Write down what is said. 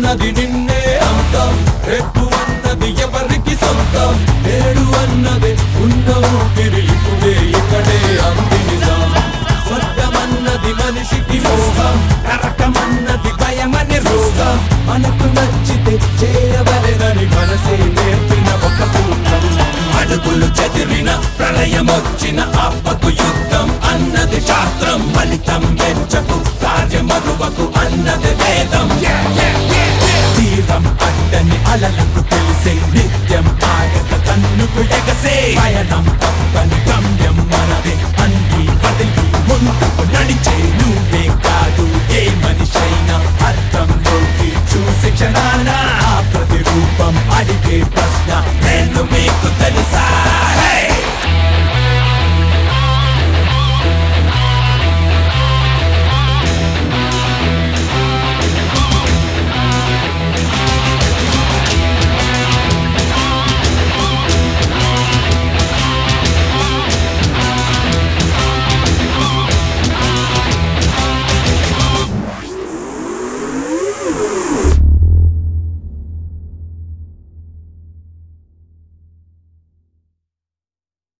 అన్నది నిన్నే అంతం రేపు అన్నది ఎవరికి సొంతం నేడు అన్నది ఉన్న ఊపిరి ఇప్పుడే ఇక్కడే అంది నిజం స్వర్గమన్నది మనిషికి మోహం నరకమన్నది భయమని రోగం మనకు నచ్చితే చేయవలెనని మనసే నేర్పిన ఒక సూత్రం అడుగులు చెదిరిన ప్రళయమొచ్చిన ఆపకు యుద్ధం అన్నది శాస్త్రం ఫలితం వెంచకు కార్యమరువకు అన్నది వేదం తీరం అడ్డని అలలకు తెలిసే నిత్యం ఆగత కన్నుకు ఎగసే పయనం తప్పని గమ్యం మనదే అన్ని వదిలి ముందుకు నడిచే నువ్వే కాదు ఏ మనిషైనా అర్థంలోకి చూసి క్షణా